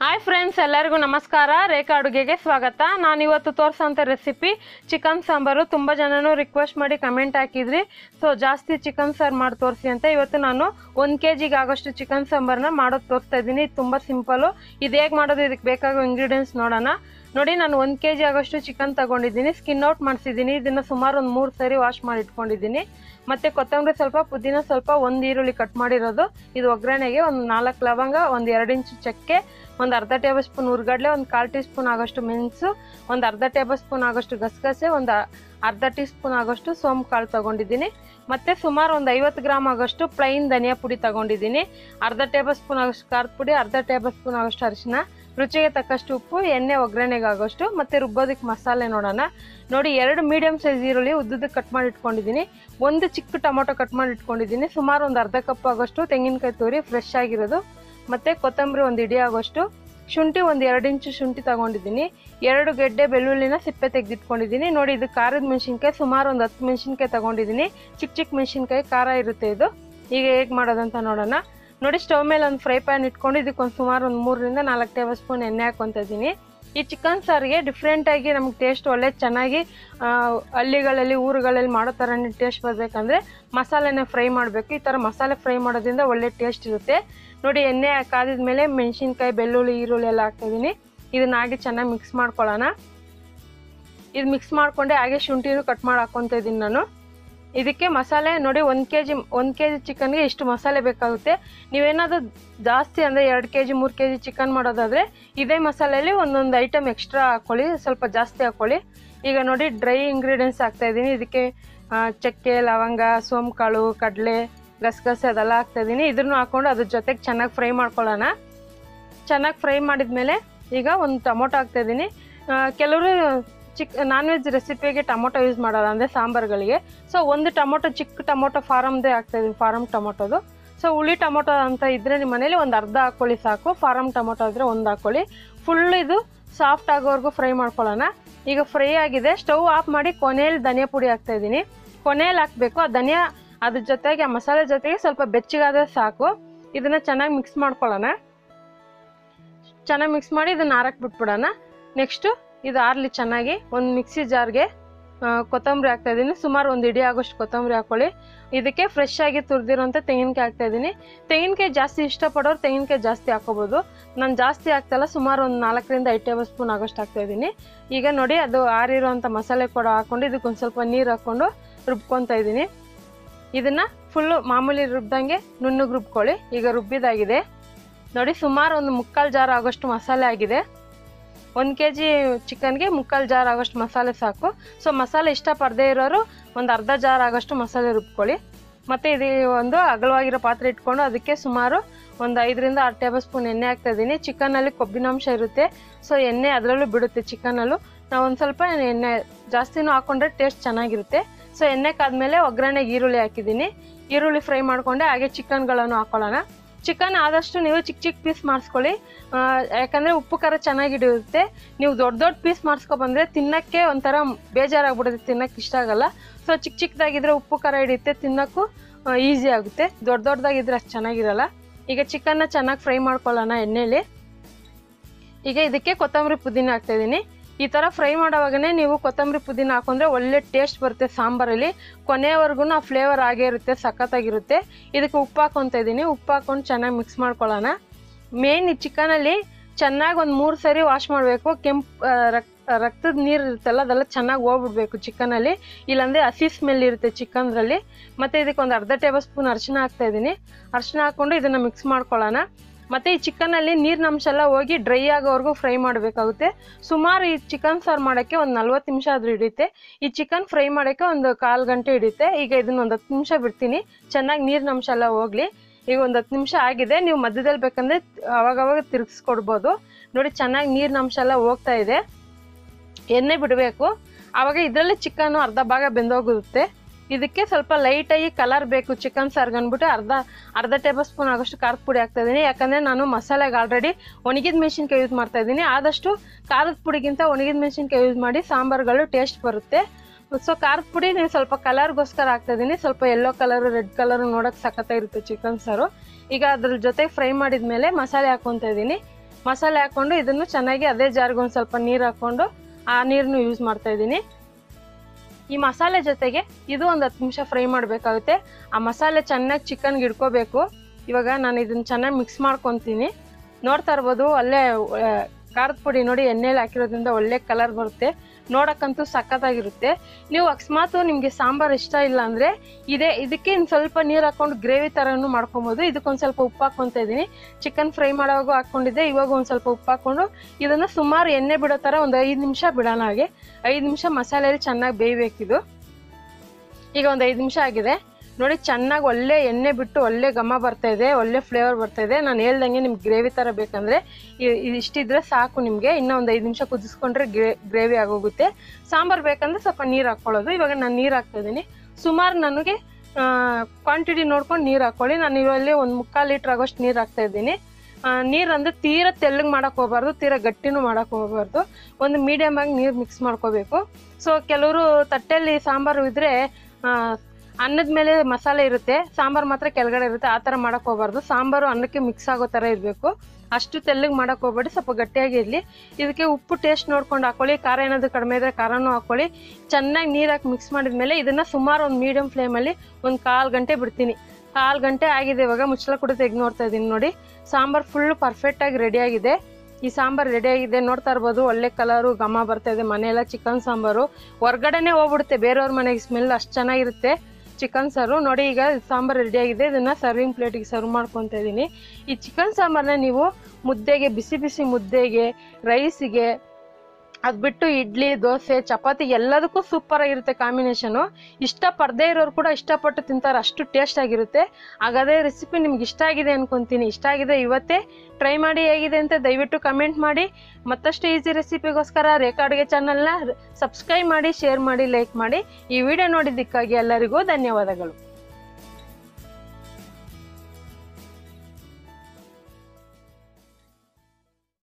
hi friends ಎಲ್ಲರಿಗೂ ನಮಸ್ಕಾರ ರೇಖಾ ಅಡುಗೆಗೆ ಸ್ವಾಗತ ನಾನು ಇವತ್ತು ತೋರಿಸೋಂಥ ರೆಸಿಪಿ ಚಿಕನ್ ಸಾಂಬಾರು ತುಂಬ ಜನನು ರಿಕ್ವೆಸ್ಟ್ ಮಾಡಿ ಕಮೆಂಟ್ ಹಾಕಿದ್ರಿ ಸೊ ಜಾಸ್ತಿ ಚಿಕನ್ ಸಾರು ಮಾಡಿ ತೋರಿಸಿ ಅಂತ ಇವತ್ತು ನಾನು ಒಂದು ಕೆ ಜಿಗೆ ಆಗೋಷ್ಟು ಚಿಕನ್ ಸಾಂಬಾರನ್ನ ಮಾಡೋದು ತೋರಿಸ್ತಾ ಇದ್ದೀನಿ ಇದು ತುಂಬ ಸಿಂಪಲು ಇದು ಹೇಗೆ ಮಾಡೋದು ಇದಕ್ಕೆ ಬೇಕಾಗೋ ಇಂಗ್ರೀಡಿಯೆಂಟ್ಸ್ ನೋಡೋಣ ನೋಡಿ ನಾನು ಒಂದು ಕೆ ಜಿ ಆಗೋಷ್ಟು ಚಿಕನ್ ತಗೊಂಡಿದ್ದೀನಿ ಸ್ಕಿನ್ ಔಟ್ ಮಾಡಿಸಿದ್ದೀನಿ ಇದನ್ನು ಸುಮಾರು ಒಂದು ಮೂರು ಸರಿ ವಾಶ್ ಮಾಡಿ ಇಟ್ಕೊಂಡಿದ್ದೀನಿ ಮತ್ತು ಕೊತ್ತಂಬರಿ ಸ್ವಲ್ಪ ಪುದೀನ ಸ್ವಲ್ಪ ಒಂದು ಈರುಳ್ಳಿ ಕಟ್ ಮಾಡಿರೋದು ಇದು ಒಗ್ಗರಣೆಗೆ ಒಂದು ನಾಲ್ಕು ಲವಂಗ ಒಂದು ಎರಡು ಇಂಚು ಚಕ್ಕೆ ಒಂದು ಅರ್ಧ ಟೇಬಲ್ ಸ್ಪೂನ್ ಹುರ್ಗಡ್ಲೆ ಒಂದು ಕಾಲು ಟೀ ಸ್ಪೂನ್ ಆಗೋಷ್ಟು ಮೆಣಸು ಒಂದು ಅರ್ಧ ಟೇಬಲ್ ಸ್ಪೂನ್ ಆಗೋಷ್ಟು ಗಸಗಸೆ ಒಂದು ಅರ್ಧ ಟೀ ಸ್ಪೂನ್ ಆಗೋಷ್ಟು ಸೋಂಪು ಕಾಳು ತೊಗೊಂಡಿದ್ದೀನಿ ಮತ್ತು ಸುಮಾರು ಒಂದು ಐವತ್ತು ಗ್ರಾಮ್ ಆಗೋಷ್ಟು ಪ್ಲೈನ್ ಧನಿಯಾ ಪುಡಿ ತೊಗೊಂಡಿದ್ದೀನಿ ಅರ್ಧ ಟೇಬಲ್ ಸ್ಪೂನ್ ಆಗೋಷ್ಟು ಖಾರದ ಪುಡಿ ಅರ್ಧ ಟೇಬಲ್ ಸ್ಪೂನ್ ಆಗೋಷ್ಟು ಅರಿಶಿನ ರುಚಿಗೆ ತಕ್ಕಷ್ಟು ಉಪ್ಪು ಎಣ್ಣೆ ಒಗ್ಗರಣೆಗೆ ಆಗೋಷ್ಟು ಮತ್ತು ರುಬ್ಬೋದಕ್ಕೆ ಮಸಾಲೆ ನೋಡೋಣ ನೋಡಿ ಎರಡು ಮೀಡಿಯಮ್ ಸೈಜ್ ಈರುಳ್ಳಿ ಉದ್ದುದಕ್ಕೆ ಕಟ್ ಮಾಡಿ ಇಟ್ಕೊಂಡಿದ್ದೀನಿ ಒಂದು ಚಿಕ್ಕ ಟೊಮೊಟೊ ಕಟ್ ಮಾಡಿ ಇಟ್ಕೊಂಡಿದ್ದೀನಿ ಸುಮಾರು ಒಂದು ಅರ್ಧ ಕಪ್ ಆಗೋಷ್ಟು ತೆಂಗಿನಕಾಯಿ ತುರಿ ಫ್ರೆಶ್ ಆಗಿರೋದು ಮತ್ತು ಕೊತ್ತಂಬರಿ ಒಂದು ಇಡಿ ಆಗೋಷ್ಟು ಶುಂಠಿ ಒಂದು ಎರಡು ಇಂಚು ಶುಂಠಿ ತಗೊಂಡಿದ್ದೀನಿ ಎರಡು ಗೆಡ್ಡೆ ಬೆಳ್ಳುಳ್ಳಿನ ಸಿಪ್ಪೆ ತೆಗೆದಿಟ್ಕೊಂಡಿದ್ದೀನಿ ನೋಡಿ ಇದು ಖಾರದ ಮೆಣಸಿನ್ಕಾಯಿ ಸುಮಾರು ಒಂದು ಹತ್ತು ಮೆಣಸಿನ್ಕಾಯಿ ತಗೊಂಡಿದ್ದೀನಿ ಚಿಕ್ಕ ಚಿಕ್ಕ ಮೆಣಸಿನ್ಕಾಯಿ ಖಾರ ಇರುತ್ತೆ ಇದು ಈಗ ಹೇಗೆ ಮಾಡೋದಂತ ನೋಡೋಣ ನೋಡಿ ಸ್ಟವ್ ಮೇಲೆ ಒಂದು ಫ್ರೈ ಪ್ಯಾನ್ ಇಟ್ಕೊಂಡು ಇದಕ್ಕೆ ಒಂದು ಸುಮಾರು ಒಂದು ಮೂರರಿಂದ ನಾಲ್ಕು ಟೇಬಲ್ ಸ್ಪೂನ್ ಎಣ್ಣೆ ಹಾಕ್ಕೊತ ಇದ್ದೀನಿ ಈ ಚಿಕನ್ ಸಾರಿಗೆ ಡಿಫ್ರೆಂಟಾಗಿ ನಮ್ಗೆ ಟೇಸ್ಟ್ ಒಳ್ಳೆ ಚೆನ್ನಾಗಿ ಆ, ಹಳ್ಳಿಗಳಲ್ಲಿ ಊರುಗಳಲ್ಲಿ ಮಾಡೋ ಥರನೇ ಟೇಸ್ಟ್ ಬರಬೇಕಂದ್ರೆ ಮಸಾಲೆನ ಫ್ರೈ ಮಾಡಬೇಕು ಈ ಥರ ಮಸಾಲೆ ಫ್ರೈ ಮಾಡೋದ್ರಿಂದ ಒಳ್ಳೆ ಟೇಸ್ಟ್ ಇರುತ್ತೆ ನೋಡಿ ಎಣ್ಣೆ ಕಾದಿದ ಮೇಲೆ ಮೆಣಸಿನ್ಕಾಯಿ ಬೆಳ್ಳುಳ್ಳಿ ಈರುಳ್ಳಿ ಎಲ್ಲ ಹಾಕ್ತಿದ್ದೀನಿ ಇದನ್ನ ಹಾಗೆ ಚೆನ್ನಾಗಿ ಮಿಕ್ಸ್ ಮಾಡ್ಕೊಳ್ಳೋಣ ಇದು ಮಿಕ್ಸ್ ಮಾಡಿಕೊಂಡೆ ಹಾಗೆ ಶುಂಠಿನೂ ಕಟ್ ಮಾಡಿ ಹಾಕ್ಕೊತ ಇದ್ದೀನಿ ನಾನು ಇದಕ್ಕೆ ಮಸಾಲೆ ನೋಡಿ ಒಂದು ಕೆ ಜಿ ಒಂದು ಕೆ ಜಿ ಚಿಕನ್ಗೆ ಇಷ್ಟು ಮಸಾಲೆ ಬೇಕಾಗುತ್ತೆ ನೀವೇನಾದರೂ ಜಾಸ್ತಿ ಅಂದರೆ ಎರಡು ಕೆ ಜಿ ಮೂರು ಕೆ ಜಿ ಚಿಕನ್ ಮಾಡೋದಾದರೆ ಇದೇ ಮಸಾಲೆಯಲ್ಲಿ ಒಂದೊಂದು ಐಟಮ್ ಎಕ್ಸ್ಟ್ರಾ ಹಾಕ್ಕೊಳ್ಳಿ ಸ್ವಲ್ಪ ಜಾಸ್ತಿ ಹಾಕ್ಕೊಳ್ಳಿ ಈಗ ನೋಡಿ ಡ್ರೈ ಇಂಗ್ರೀಡಿಯೆಂಟ್ಸ್ ಹಾಕ್ತಾಯಿದ್ದೀನಿ ಇದಕ್ಕೆ ಆ, ಚಕ್ಕೆ ಲವಂಗ ಸೋಂಪು ಕಾಳು ಕಡಲೆ ಗಸಗಸೆ ಅದೆಲ್ಲ ಹಾಕ್ತಾಯಿದ್ದೀನಿ ಇದನ್ನು ಹಾಕ್ಕೊಂಡು ಅದ್ರ ಜೊತೆಗೆ ಚೆನ್ನಾಗಿ ಫ್ರೈ ಮಾಡ್ಕೊಳ್ಳೋಣ ಚೆನ್ನಾಗಿ ಫ್ರೈ ಮಾಡಿದ್ಮೇಲೆ ಈಗ ಒಂದು ಟೊಮೊಟೊ ಹಾಕ್ತಾಯಿದ್ದೀನಿ ಕೆಲವರು ಚಿಕ್ ನಾನ್ ವೆಜ್ ರೆಸಿಪಿಗೆ ಟೊಮೊಟೊ ಯೂಸ್ ಮಾಡೋಲ್ಲ ಅಂದರೆ ಸಾಂಬಾರುಗಳಿಗೆ ಸೊ ಒಂದು ಟೊಮೊಟೊ ಚಿಕ್ಕ ಟೊಮೊಟೊ ಫಾರಮ್ದೇ ಹಾಕ್ತಾಯಿದ್ದೀನಿ ಫಾರಮ್ ಟೊಮೊಟೊದು ಸೊ ಹುಳಿ ಟೊಮೊಟೊ ಅಂತ ಇದ್ದರೆ ನಿಮ್ಮ ಮನೇಲಿ ಒಂದು ಅರ್ಧ ಹಾಕ್ಕೊಳ್ಳಿ ಸಾಕು ಫಾರಮ್ ಟೊಮೊಟೊ ಇದ್ದರೆ ಒಂದು ಹಾಕ್ಕೊಳ್ಳಿ ಫುಲ್ ಇದು ಸಾಫ್ಟ್ ಆಗೋವರೆಗೂ ಫ್ರೈ ಮಾಡ್ಕೊಳ್ಳೋಣ ಈಗ ಫ್ರೈ ಆಗಿದೆ ಸ್ಟವ್ ಆಫ್ ಮಾಡಿ ಕೊನೆಯಲ್ಲಿ ಧನಿಯಾ ಪುಡಿ ಹಾಕ್ತಾಯಿದ್ದೀನಿ ಕೊನೆಯಲ್ಲಿ ಹಾಕಬೇಕು ಆ ಧನಿಯಾ ಅದ್ರ ಜೊತೆಗೆ ಆ ಮಸಾಲೆ ಜೊತೆಗೆ ಸ್ವಲ್ಪ ಬೆಚ್ಚಗಾದ್ರೆ ಸಾಕು ಇದನ್ನು ಚೆನ್ನಾಗಿ ಮಿಕ್ಸ್ ಮಾಡ್ಕೊಳ್ಳೋಣ ಚೆನ್ನಾಗಿ ಮಿಕ್ಸ್ ಮಾಡಿ ಇದನ್ನ ಆರಕ್ಕೆ ಬಿಟ್ಬಿಡೋಣ ನೆಕ್ಸ್ಟು ಇದು ಆರ್ಲಿ ಚೆನ್ನಾಗಿ ಒಂದು ಮಿಕ್ಸಿ ಜಾರ್ಗೆ ಆ, ಕೊತ್ತಂಬರಿ ಹಾಕ್ತಾ ಇದ್ದೀನಿ ಸುಮಾರು ಒಂದು ಇಡಿ ಆಗೋಷ್ಟು ಕೊತ್ತಂಬರಿ ಹಾಕ್ಕೊಳ್ಳಿ ಇದಕ್ಕೆ ಫ್ರೆಶ್ ಆಗಿ ತುರಿದಿರೋಂಥ ತೆಂಗಿನಕಾಯಿ ಹಾಕ್ತಾ ಇದ್ದೀನಿ ತೆಂಗಿನಕಾಯಿ ಜಾಸ್ತಿ ಇಷ್ಟಪಡೋರು ತೆಂಗಿನಕಾಯಿ ಜಾಸ್ತಿ ಹಾಕೋಬೋದು ನಾನು ಜಾಸ್ತಿ ಹಾಕ್ತಲ್ಲ ಸುಮಾರು ಒಂದು ನಾಲ್ಕರಿಂದ ಐದು ಟೇಬಲ್ ಸ್ಪೂನ್ ಆಗೋಷ್ಟು ಹಾಕ್ತಾ ಇದ್ದೀನಿ ಈಗ ನೋಡಿ ಅದು ಆರಿರೋಂಥ ಮಸಾಲೆ ಕೂಡ ಹಾಕ್ಕೊಂಡು ಇದಕ್ಕೆ ಒಂದು ಸ್ವಲ್ಪ ನೀರು ಹಾಕ್ಕೊಂಡು ರುಬ್ಕೊತಾ ಇದ್ದೀನಿ ಇದನ್ನು ಫುಲ್ಲು ಮಾಮೂಲಿ ರುಬ್ದಂಗೆ ನುಣ್ಣಗೆ ರುಬ್ಕೊಳ್ಳಿ ಈಗ ರುಬ್ಬಿದಾಗಿದೆ ನೋಡಿ ಸುಮಾರು ಒಂದು ಮುಕ್ಕಾಲು ಜಾರ್ ಆಗೋಷ್ಟು ಮಸಾಲೆ ಆಗಿದೆ ಒಂದು ಕೆ ಜಿ ಚಿಕನ್ಗೆ ಮುಕ್ಕಾಲು ಜಾರ್ ಆಗೋಷ್ಟು ಮಸಾಲೆ ಸಾಕು ಸೊ ಮಸಾಲೆ ಇಷ್ಟಪಡದೇ ಇರೋರು ಒಂದು ಅರ್ಧ ಜಾರ್ ಆಗೋಷ್ಟು ಮಸಾಲೆ ರುಬ್ಕೊಳ್ಳಿ ಮತ್ತು ಇದು ಒಂದು ಅಗಲವಾಗಿರೋ ಪಾತ್ರೆ ಇಟ್ಕೊಂಡು ಅದಕ್ಕೆ ಸುಮಾರು ಒಂದು ಐದರಿಂದ ಆರು ಟೇಬಲ್ ಸ್ಪೂನ್ ಎಣ್ಣೆ ಹಾಕ್ತಾ ಇದ್ದೀನಿ ಚಿಕನಲ್ಲಿ ಕೊಬ್ಬಿನಾಂಶ ಇರುತ್ತೆ ಸೊ ಎಣ್ಣೆ ಅದರಲ್ಲೂ ಬಿಡುತ್ತೆ ಚಿಕನಲ್ಲೂ ನಾವು ಒಂದು ಸ್ವಲ್ಪ ಎಣ್ಣೆ ಜಾಸ್ತಿನೂ ಹಾಕ್ಕೊಂಡ್ರೆ ಟೇಸ್ಟ್ ಚೆನ್ನಾಗಿರುತ್ತೆ ಸೊ ಎಣ್ಣೆ ಕಾದ್ಮೇಲೆ ಒಗ್ಗರಣೆಗೆ ಈರುಳ್ಳಿ ಹಾಕಿದ್ದೀನಿ ಈರುಳ್ಳಿ ಫ್ರೈ ಮಾಡಿಕೊಂಡೆ ಹಾಗೆ ಚಿಕನ್ಗಳನ್ನು ಹಾಕ್ಕೊಳ್ಳೋಣ ಚಿಕನ್ ಆದಷ್ಟು ನೀವು ಚಿಕ್ಕ ಚಿಕ್ಕ ಪೀಸ್ ಮಾಡಿಸ್ಕೊಳ್ಳಿ ಆ, ಯಾಕಂದರೆ ಉಪ್ಪು ಖಾರ ಚೆನ್ನಾಗಿ ಹಿಡಿಯುತ್ತೆ ನೀವು ದೊಡ್ಡ ದೊಡ್ಡ ಪೀಸ್ ಮಾಡಿಸ್ಕೊಬಂದ್ರೆ ತಿನ್ನೋಕ್ಕೆ ಒಂಥರ ಬೇಜಾರಾಗ್ಬಿಡುತ್ತೆ ತಿನ್ನೋಕ್ಕೆ ಇಷ್ಟ ಆಗಲ್ಲ ಸೊ ಚಿಕ್ಕ ಚಿಕ್ಕದಾಗಿದ್ರೆ ಉಪ್ಪು ಖಾರ ಹಿಡಿಯುತ್ತೆ ತಿನ್ನೋಕ್ಕೂ ಈಸಿ ಆಗುತ್ತೆ ದೊಡ್ಡ ದೊಡ್ಡದಾಗಿದ್ರೆ ಅಷ್ಟು ಚೆನ್ನಾಗಿರಲ್ಲ ಈಗ ಚಿಕನ್ನ ಚೆನ್ನಾಗಿ ಫ್ರೈ ಮಾಡ್ಕೊಳ್ಳೋಣ ಎಣ್ಣೆಲಿ ಈಗ ಇದಕ್ಕೆ ಕೊತ್ತಂಬರಿ ಪುದೀನ ಹಾಕ್ತಾಯಿದ್ದೀನಿ ಈ ಥರ ಫ್ರೈ ಮಾಡೋವಾಗನೇ ನೀವು ಕೊತ್ತಂಬರಿ ಪುದೀನ ಹಾಕೊಂಡ್ರೆ ಒಳ್ಳೆ ಟೇಸ್ಟ್ ಬರುತ್ತೆ ಸಾಂಬಾರಲ್ಲಿ ಕೊನೆಯವರೆಗೂ ಆ ಫ್ಲೇವರ್ ಆಗೇ ಇರುತ್ತೆ ಸಖತ್ತಾಗಿರುತ್ತೆ ಇದಕ್ಕೆ ಉಪ್ಪು ಹಾಕೊತ ಇದ್ದೀನಿ ಉಪ್ಪು ಹಾಕೊಂಡು ಚೆನ್ನಾಗಿ ಮಿಕ್ಸ್ ಮಾಡ್ಕೊಳ್ಳೋಣ ಮೇನ್ ಈ ಚಿಕನಲ್ಲಿ ಚೆನ್ನಾಗಿ ಒಂದು ಮೂರು ಸರಿ ವಾಶ್ ಮಾಡಬೇಕು ಕೆಂಪು ರಕ್ ರಕ್ತದ ನೀರು ಇರುತ್ತಲ್ಲ ಅದೆಲ್ಲ ಚೆನ್ನಾಗಿ ಹೋಗ್ಬಿಡ್ಬೇಕು ಚಿಕನಲ್ಲಿ ಇಲ್ಲಾಂದರೆ ಹಸಿ ಸ್ಮೆಲ್ ಇರುತ್ತೆ ಚಿಕನ್ದ್ರಲ್ಲಿ ಮತ್ತು ಇದಕ್ಕೆ ಒಂದು ಅರ್ಧ ಟೇಬಲ್ ಸ್ಪೂನ್ ಅರಿಶಿನ ಹಾಕ್ತಾಯಿದ್ದೀನಿ ಅರಿಶಿನ ಹಾಕ್ಕೊಂಡು ಇದನ್ನು ಮಿಕ್ಸ್ ಮಾಡ್ಕೊಳ್ಳೋಣ ಮತ್ತು ಈ ಚಿಕನಲ್ಲಿ ನೀರಿನ ಅಂಶ ಎಲ್ಲ ಹೋಗಿ ಡ್ರೈ ಆಗೋವರೆಗೂ ಫ್ರೈ ಮಾಡಬೇಕಾಗುತ್ತೆ ಸುಮಾರು ಈ ಚಿಕನ್ ಸಾರು ಮಾಡೋಕ್ಕೆ ಒಂದು ನಲ್ವತ್ತು ನಿಮಿಷ ಆದರೂ ಹಿಡಿಯುತ್ತೆ ಈ ಚಿಕನ್ ಫ್ರೈ ಮಾಡೋಕ್ಕೆ ಒಂದು ಕಾಲು ಗಂಟೆ ಹಿಡಿಯುತ್ತೆ ಈಗ ಇದನ್ನ ಒಂದು ಹತ್ತು ನಿಮಿಷ ಬಿಡ್ತೀನಿ ಚೆನ್ನಾಗಿ ನೀರಿನ ಅಂಶ ಎಲ್ಲ ಹೋಗಲಿ ಈಗ ಒಂದು ಹತ್ತು ನಿಮಿಷ ಆಗಿದೆ ನೀವು ಮಧ್ಯದಲ್ಲಿ ಬೇಕಂದರೆ ಅವಾಗವಾಗ ತಿರುಗಿಸ್ಕೊಡ್ಬೋದು ನೋಡಿ ಚೆನ್ನಾಗಿ ನೀರಿನ ಅಂಶ ಎಲ್ಲ ಹೋಗ್ತಾ ಇದೆ ಎಣ್ಣೆ ಬಿಡಬೇಕು ಆವಾಗ ಇದರಲ್ಲಿ ಚಿಕನ್ನು ಅರ್ಧ ಭಾಗ ಬೆಂದೋಗುತ್ತೆ ಇದಕ್ಕೆ ಸ್ವಲ್ಪ ಲೈಟಾಗಿ ಕಲರ್ ಬೇಕು ಚಿಕನ್ ಸಾರ್ಗೆ ಅಂದ್ಬಿಟ್ಟು ಅರ್ಧ ಅರ್ಧ ಟೇಬಲ್ ಸ್ಪೂನ್ ಆಗೋಷ್ಟು ಖಾರದ ಪುಡಿ ಹಾಕ್ತಾ ಇದ್ದೀನಿ ಯಾಕಂದರೆ ನಾನು ಮಸಾಲೆಗೆ ಆಲ್ರೆಡಿ ಒಣಗಿದ ಮೆಣಸಿನ್ಕಾಯಿ ಯೂಸ್ ಮಾಡ್ತಾ ಇದ್ದೀನಿ ಆದಷ್ಟು ಖಾರದ ಪುಡಿಗಿಂತ ಒಣಗಿದ ಮೆಣಸಿನ್ಕಾಯಿ ಯೂಸ್ ಮಾಡಿ ಸಾಂಬಾರುಗಳು ಟೇಸ್ಟ್ ಬರುತ್ತೆ ಸೊ ಖಾರದ ಪುಡಿ ನೀವು ಸ್ವಲ್ಪ ಕಲರ್ಗೋಸ್ಕರ ಹಾಕ್ತಾ ಇದ್ದೀನಿ ಸ್ವಲ್ಪ ಯೆಲ್ಲೋ ಕಲರು ರೆಡ್ ಕಲರು ನೋಡೋಕೆ ಸಖತ್ತಾಗಿರುತ್ತೆ ಚಿಕನ್ ಸಾರು ಈಗ ಅದ್ರ ಜೊತೆ ಫ್ರೈ ಮಾಡಿದ ಮೇಲೆ ಮಸಾಲೆ ಹಾಕ್ಕೊತಾ ಇದ್ದೀನಿ ಮಸಾಲೆ ಹಾಕ್ಕೊಂಡು ಇದನ್ನು ಚೆನ್ನಾಗಿ ಅದೇ ಜಾರ್ಗೆ ಒಂದು ಸ್ವಲ್ಪ ನೀರು ಹಾಕ್ಕೊಂಡು ಆ ನೀರನ್ನು ಯೂಸ್ ಮಾಡ್ತಾ ಇದ್ದೀನಿ ಈ ಮಸಾಲೆ ಜೊತೆಗೆ ಇದು ಒಂದು ಹತ್ತು ನಿಮಿಷ ಫ್ರೈ ಮಾಡಬೇಕಾಗುತ್ತೆ ಆ ಮಸಾಲೆ ಚೆನ್ನಾಗಿ ಚಿಕನ್ಗೆ ಇಡ್ಕೋಬೇಕು ಇವಾಗ ನಾನು ಇದನ್ನು ಚೆನ್ನಾಗಿ ಮಿಕ್ಸ್ ಮಾಡ್ಕೊತೀನಿ ನೋಡ್ತಾ ಇರ್ಬೋದು ಅಲ್ಲೇ ಆ, ಖಾರದ ಪುಡಿ ನೋಡಿ ಎಣ್ಣೆಲಿ ಹಾಕಿರೋದ್ರಿಂದ ಒಳ್ಳೆ ಕಲರ್ ಬರುತ್ತೆ ನೋಡಕ್ಕಂತೂ ಸಖತ್ತಾಗಿರುತ್ತೆ ನೀವು ಅಕಸ್ಮಾತ್ ನಿಮಗೆ ಸಾಂಬಾರು ಇಷ್ಟ ಇಲ್ಲ ಅಂದರೆ ಇದೇ ಇದಕ್ಕೆ ಇನ್ನು ಸ್ವಲ್ಪ ನೀರು ಹಾಕೊಂಡು ಗ್ರೇವಿ ಥರನೂ ಮಾಡ್ಕೊಬೋದು ಇದಕ್ಕೊಂದು ಸ್ವಲ್ಪ ಉಪ್ಪು ಹಾಕ್ಕೊತಾ ಇದ್ದೀನಿ ಚಿಕನ್ ಫ್ರೈ ಮಾಡೋವಾಗೂ ಹಾಕ್ಕೊಂಡಿದ್ದೆ ಇವಾಗ ಒಂದು ಸ್ವಲ್ಪ ಉಪ್ಪು ಹಾಕ್ಕೊಂಡು ಇದನ್ನು ಸುಮಾರು ಎಣ್ಣೆ ಬಿಡೋ ಥರ ಒಂದು ಐದು ನಿಮಿಷ ಬಿಡೋಣ ಹಾಗೆ ಐದು ನಿಮಿಷ ಮಸಾಲೆಯಲ್ಲಿ ಚೆನ್ನಾಗಿ ಬೇಯಬೇಕಿದು ಈಗ ಒಂದು ಐದು ನಿಮಿಷ ಆಗಿದೆ ನೋಡಿ ಚೆನ್ನಾಗಿ ಒಳ್ಳೆ ಎಣ್ಣೆ ಬಿಟ್ಟು ಒಳ್ಳೆ ಘಮ ಬರ್ತಾ ಇದೆ ಒಳ್ಳೆ ಫ್ಲೇವರ್ ಬರ್ತಾ ಇದೆ ನಾನು ಹೇಳ್ದಂಗೆ ನಿಮ್ಗೆ ಗ್ರೇವಿ ಥರ ಬೇಕಂದರೆ ಇಷ್ಟಿದ್ರೆ ಸಾಕು ನಿಮಗೆ ಇನ್ನೂ ಒಂದು ಐದು ನಿಮಿಷ ಕುದಿಸ್ಕೊಂಡ್ರೆ ಗ್ರೇ ಗ್ರೇವಿ ಆಗೋಗುತ್ತೆ ಸಾಂಬಾರು ಬೇಕಂದ್ರೆ ಸ್ವಲ್ಪ ನೀರು ಹಾಕ್ಕೊಳ್ಳೋದು ಇವಾಗ ನಾನು ನೀರು ಹಾಕ್ತಾ ಇದ್ದೀನಿ ಸುಮಾರು ನನಗೆ ಕ್ವಾಂಟಿಟಿ ನೋಡ್ಕೊಂಡು ನೀರು ಹಾಕ್ಕೊಳ್ಳಿ ನಾನು ಇವಲ್ಲಿ ಒಂದು ಮುಕ್ಕಾಲು ಲೀಟ್ರ್ ಆಗೋಷ್ಟು ನೀರು ಹಾಕ್ತಾ ಇದ್ದೀನಿ ನೀರು ಅಂದರೆ ತೀರಾ ತೆಳ್ಳಗೆ ಮಾಡೋಕೆ ಹೋಗ್ಬಾರ್ದು ತೀರಾ ಗಟ್ಟಿನೂ ಮಾಡೋಕೆ ಹೋಗ್ಬಾರ್ದು ಒಂದು ಮೀಡಿಯಮ್ ಆಗಿ ನೀರು ಮಿಕ್ಸ್ ಮಾಡ್ಕೋಬೇಕು ಸೊ ಕೆಲವರು ತಟ್ಟೆಯಲ್ಲಿ ಸಾಂಬಾರು ಇದ್ದರೆ ಅನ್ನದ ಮೇಲೆ ಮಸಾಲೆ ಇರುತ್ತೆ ಸಾಂಬಾರು ಮಾತ್ರ ಕೆಳಗಡೆ ಇರುತ್ತೆ ಆ ಥರ ಮಾಡೋಕೆ ಹೋಗ್ಬಾರ್ದು ಸಾಂಬಾರು ಅನ್ನಕ್ಕೆ ಮಿಕ್ಸ್ ಆಗೋ ಥರ ಇರಬೇಕು ಅಷ್ಟು ತೆಳ್ಳಗೆ ಮಾಡೋಕೆ ಹೋಗ್ಬೇಡಿ ಸ್ವಲ್ಪ ಗಟ್ಟಿಯಾಗಿ ಇರಲಿ ಇದಕ್ಕೆ ಉಪ್ಪು ಟೇಸ್ಟ್ ನೋಡ್ಕೊಂಡು ಹಾಕೊಳ್ಳಿ ಖಾರ ಏನಾದರೂ ಕಡಿಮೆ ಇದ್ದರೆ ಖಾರನೂ ಹಾಕ್ಕೊಳ್ಳಿ ಚೆನ್ನಾಗಿ ನೀರು ಹಾಕಿ ಮಿಕ್ಸ್ ಮಾಡಿದ್ಮೇಲೆ ಇದನ್ನು ಸುಮಾರು ಒಂದು ಮೀಡಿಯಮ್ ಫ್ಲೇಮಲ್ಲಿ ಒಂದು ಕಾಲು ಗಂಟೆ ಬಿಡ್ತೀನಿ ಕಾಲು ಗಂಟೆ ಆಗಿದೆ ಇವಾಗ ಮುಚ್ಚಳ ಕೂಡ ತೆಗೆದು ನೋಡ್ತಾ ಇದ್ದೀನಿ ನೋಡಿ ಸಾಂಬಾರು ಫುಲ್ಲು ಪರ್ಫೆಕ್ಟಾಗಿ ರೆಡಿಯಾಗಿದೆ ಈ ಸಾಂಬಾರು ರೆಡಿಯಾಗಿದೆ ನೋಡ್ತಾ ಇರ್ಬೋದು ಒಳ್ಳೆ ಕಲರು ಘಮ ಬರ್ತಾ ಇದೆ ಮನೆಯೆಲ್ಲ ಚಿಕನ್ ಸಾಂಬಾರು ಹೊರ್ಗಡೆನೆ ಹೋಗ್ಬಿಡುತ್ತೆ ಬೇರೆಯವ್ರ ಮನೆಗೆ ಸ್ಮೆಲ್ ಅಷ್ಟು ಚೆನ್ನಾಗಿರುತ್ತೆ ಚಿಕನ್ ಸಾರು ನೋಡಿ ಈಗ ಸಾಂಬಾರು ರೆಡಿಯಾಗಿದೆ ಇದನ್ನು ಸರ್ವಿಂಗ್ ಪ್ಲೇಟಿಗೆ ಸರ್ವ್ ಮಾಡ್ಕೊತಾ ಇದ್ದೀನಿ ಈ ಚಿಕನ್ ಸಾಂಬಾರನ್ನ ನೀವು ಮುದ್ದೆಗೆ ಬಿಸಿ ಬಿಸಿ ಮುದ್ದೆಗೆ ರೈಸಿಗೆ ಅದು ಬಿಟ್ಟು ಇಡ್ಲಿ ದೋಸೆ ಚಪಾತಿ ಎಲ್ಲದಕ್ಕೂ ಸೂಪರ್ ಆಗಿರುತ್ತೆ ಕಾಂಬಿನೇಷನು ಇಷ್ಟಪಡದೇ ಇರೋರು ಕೂಡ ಇಷ್ಟಪಟ್ಟು ತಿಂತಾರೆ ಅಷ್ಟು ಟೇಸ್ಟ್ ಆಗಿರುತ್ತೆ ಹಾಗಾದರೆ ರೆಸಿಪಿ ನಿಮ್ಗೆ ಇಷ್ಟ ಆಗಿದೆ ಅನ್ಕೊಂತೀನಿ ಇಷ್ಟ ಆಗಿದೆ ಇವತ್ತೇ ಟ್ರೈ ಮಾಡಿ ಹೇಗಿದೆ ಅಂತ ದಯವಿಟ್ಟು ಕಮೆಂಟ್ ಮಾಡಿ ಮತ್ತಷ್ಟು ಈಸಿ ರೆಸಿಪಿಗೋಸ್ಕರ ರೇಖಾ ಅಡುಗೆ ಚಾನಲ್ನ ಸಬ್ಸ್ಕ್ರೈಬ್ ಮಾಡಿ ಶೇರ್ ಮಾಡಿ ಲೈಕ್ ಮಾಡಿ ಈ ವಿಡಿಯೋ ನೋಡಿದ್ದಕ್ಕಾಗಿ ಎಲ್ಲರಿಗೂ ಧನ್ಯವಾದಗಳು